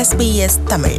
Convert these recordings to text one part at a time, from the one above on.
SBS Tamil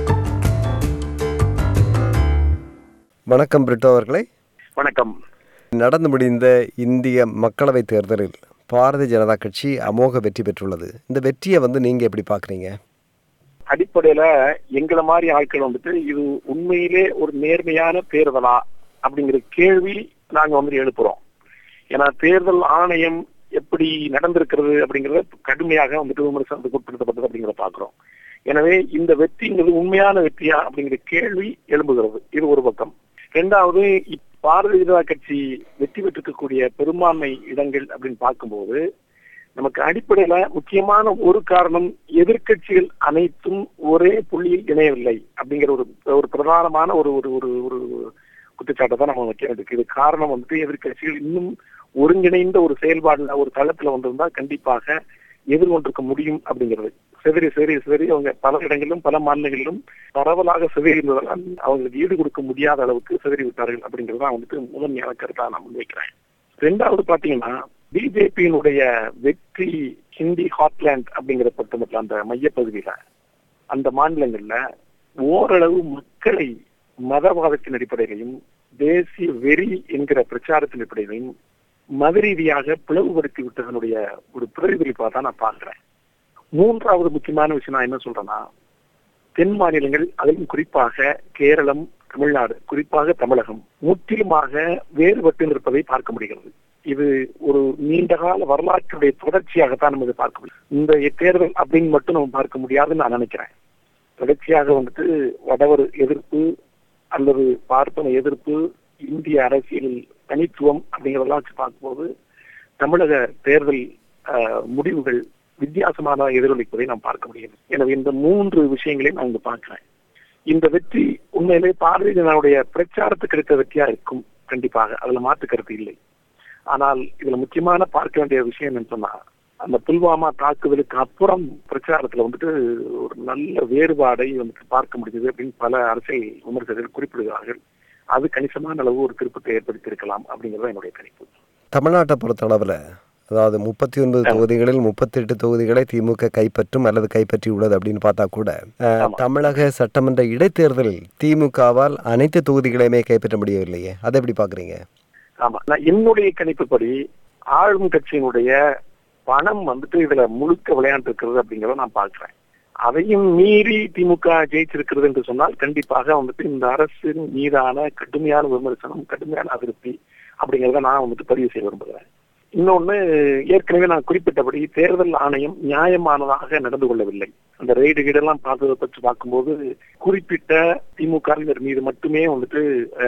வணக்கம் பிரிட்டோ அவர்களே வணக்கம் நடந்து முடிந்த இந்திய மக்களவைத் தேர்தலில் பாரதிய ஜனதா கட்சி அமோக வெற்றி பெற்றுள்ளது இந்த வெற்றியை வந்து நீங்க எப்படி பாக்குறீங்க அடிப்படையில எங்களை மாதிரி ஆட்கள் வந்துட்டு இது உண்மையிலே ஒரு நேர்மையான தேர்தலா அப்படிங்கிற கேள்வி நாங்க வந்து எழுப்புறோம் ஏன்னா தேர்தல் ஆணையம் எப்படி நடந்திருக்கிறது அப்படிங்கறத கடுமையாக வந்துட்டு விமர்சனத்துக்கு உட்படுத்தப்பட்டது அப்படிங்கிறத பாக்குறோம் எனவே இந்த வெற்றிங்கிறது உண்மையான வெற்றியா அப்படிங்கிற கேள்வி எழும்புகிறது இது ஒரு பக்கம் இரண்டாவது இப்- பாரதிய ஜனதா கட்சி வெற்றி பெற்றிருக்கக்கூடிய பெரும்பான்மை இடங்கள் அப்படின்னு பார்க்கும்போது நமக்கு அடிப்படையில முக்கியமான ஒரு காரணம் எதிர்க்கட்சிகள் அனைத்தும் ஒரே புள்ளியில் இணையவில்லை அப்படிங்கிற ஒரு ஒரு பிரதானமான ஒரு ஒரு ஒரு ஒரு குற்றச்சாட்டை தான் நம்ம வைக்க வேண்டியிருக்கு இது காரணம் வந்துட்டு எதிர்க்கட்சிகள் இன்னும் ஒருங்கிணைந்த ஒரு செயல்பாடுல ஒரு தளத்துல வந்திருந்தா கண்டிப்பாக எதிர்கொண்டிருக்க முடியும் அப்படிங்கிறது சிதறி சிதறி சிதறி அவங்க பல இடங்களிலும் பல மாநிலங்களிலும் பரவலாக சிதறி இருந்ததால் அவங்களுக்கு ஈடு கொடுக்க முடியாத அளவுக்கு சிதறி விட்டார்கள் அப்படிங்கிறது தான் வந்துட்டு முதன்மையான கருத்தா நான் முன்வைக்கிறேன் ரெண்டாவது பாத்தீங்கன்னா பிஜேபியினுடைய வெற்றி ஹிந்தி ஹாட்லேண்ட் அப்படிங்கிற பொறுத்தமட்டில் அந்த மையப்பகுதியில அந்த மாநிலங்கள்ல ஓரளவு மக்களை மதவாதத்தின் அடிப்படையிலையும் தேசிய வெறி என்கிற பிரச்சாரத்தின் அடிப்படையிலையும் மத ரீதியாக பிளவுபடுத்தி விட்டதனுடைய ஒரு பிரதிபலிப்பா தான் நான் பார்க்கிறேன் மூன்றாவது முக்கியமான விஷயம் நான் என்ன சொல்றேன்னா தென் மாநிலங்கள் அதிலும் குறிப்பாக கேரளம் தமிழ்நாடு குறிப்பாக தமிழகம் முற்றிலுமாக வேறுபட்டு நிற்பதை பார்க்க முடிகிறது இது ஒரு நீண்டகால வரலாற்றுடைய தொடர்ச்சியாகத்தான் நம்ம இதை பார்க்க முடியும் இந்த தேர்தல் அப்படின்னு மட்டும் நம்ம பார்க்க முடியாதுன்னு நான் நினைக்கிறேன் தொடர்ச்சியாக வந்துட்டு வடவர் எதிர்ப்பு அல்லது பார்ப்பன எதிர்ப்பு இந்திய அரசியல் தனித்துவம் அப்படிங்கிறதெல்லாம் வச்சு பார்க்கும்போது தமிழக தேர்தல் ஆஹ், முடிவுகள் வித்தியாசமான எதிரொலிப்பதை நாம் பார்க்க முடியும் எனவே இந்த மூன்று விஷயங்களையும் நான் இங்க பார்க்கிறேன் இந்த வெற்றி உண்மையிலே பாரதிய ஜனதாவுடைய பிரச்சாரத்துக்கு கிடைத்த வெற்றியா இருக்கும் கண்டிப்பாக அதுல மாற்று கருத்து இல்லை ஆனால் இதுல முக்கியமான பார்க்க வேண்டிய விஷயம் என்னன்னு சொன்னா அந்த புல்வாமா தாக்குதலுக்கு அப்புறம் பிரச்சாரத்துல வந்துட்டு ஒரு நல்ல வேறுபாடை வந்துட்டு பார்க்க முடிஞ்சது அப்படின்னு பல அரசியல் விமர்சகர்கள் குறிப்பிடுகிறார்கள் அது கணிசமான அளவு ஒரு திருப்பத்தை ஏற்படுத்தி இருக்கலாம் அப்படிங்கறது என்னுடைய கணிப்பு தமிழ்நாட்டை பொறுத்தளவில் அதாவது முப்பத்தி ஒன்பது தொகுதிகளில் முப்பத்தெட்டு தொகுதிகளை திமுக கைப்பற்றும் அல்லது கைப்பற்றி உள்ளது அப்படின்னு பார்த்தா கூட அஹ், ஆமா. தமிழக சட்டமன்ற இடைத்தேர்தலில் திமுகவால் அனைத்து தொகுதிகளையுமே கைப்பற்ற முடியவில்லையே அதை எப்படி பாக்குறீங்க ஆமா நான் என்னுடைய கணிப்புப்படி ஆளும் கட்சியினுடைய பணம் வந்துட்டு இதுல முழுக்க விளையாண்டு இருக்கிறது அப்படிங்கறத நான் பார்க்கிறேன் அதையும் மீறி திமுக ஜெயிச்சிருக்கிறது என்று சொன்னால் கண்டிப்பாக வந்துட்டு இந்த அரசின் மீதான கடுமையான விமர்சனம் கடுமையான அதிருப்தி அப்படிங்கறத நான் வந்துட்டு பதிவு செய்ய விரும்புகிறேன் இன்னொன்னு ஏற்கனவே நான் குறிப்பிட்டபடி தேர்தல் ஆணையம் நியாயமானதாக நடந்து கொள்ளவில்லை அந்த ரெய்டு கீடெல்லாம் பார்த்ததை பற்றி பார்க்கும்போது குறிப்பிட்ட திமுகவினர் மீது மட்டுமே வந்துட்டு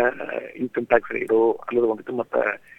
இன்கம் டாக்ஸ் ரெய்டோ அல்லது வந்துட்டு மற்ற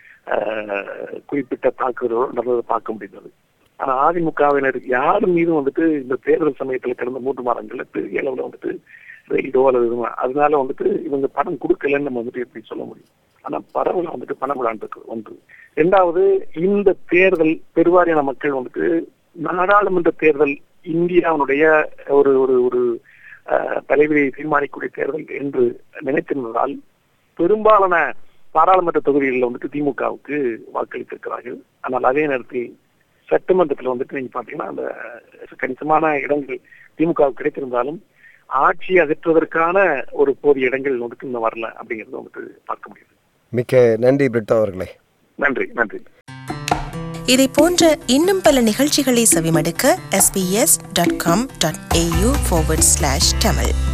அஹ், குறிப்பிட்ட தாக்குதலோ நடந்ததை பார்க்க முடிந்தது ஆனா அதிமுகவினர் யார் மீதும் வந்துட்டு இந்த தேர்தல் சமயத்துல கடந்த மூன்று மாதங்கள்ல பெரிய அளவுல வந்துட்டு ரெய்டோ அல்லது இதுமா- அதனால வந்துட்டு இவங்க பணம் கொடுக்கலன்னு நம்ம வந்துட்டு எப்படி சொல்ல முடியும் ஆனா பரவலா வந்துட்டு பணம் விளாண்டுருக்கு ஒன்று இரண்டாவது இந்த தேர்தல் பெருவாரியான மக்கள் வந்துட்டு நாடாளுமன்ற தேர்தல் இந்தியாவினுடைய ஒரு ஒரு ஒரு அஹ், தலைவியை தீர்மானிக்கக்கூடிய தேர்தல் என்று நினைத்திருந்ததால் பெரும்பாலான பாராளுமன்ற தொகுதிகளில் வந்துட்டு திமுகவுக்கு வாக்களித்திருக்கிறார்கள் ஆனால் அதே நேரத்தில் சட்டமன்றத்தில் வந்துட்டு நீங்க பாத்தீங்கன்னா அந்த கணிசமான இடங்கள் திமுகவுக்கு கிடைத்திருந்தாலும் ஆட்சி அகற்றுவதற்கான ஒரு போதிய இடங்கள் வந்துட்டு இன்னும் வரல அப்படிங்கறது வந்துட்டு பார்க்க முடியுது மிக்க நன்றி பிரிட்டோ அவர்களே நன்றி நன்றி இதை போன்ற இன்னும் பல நிகழ்ச்சிகளை செவிமடுக்க sbs.com.au forward slash tamil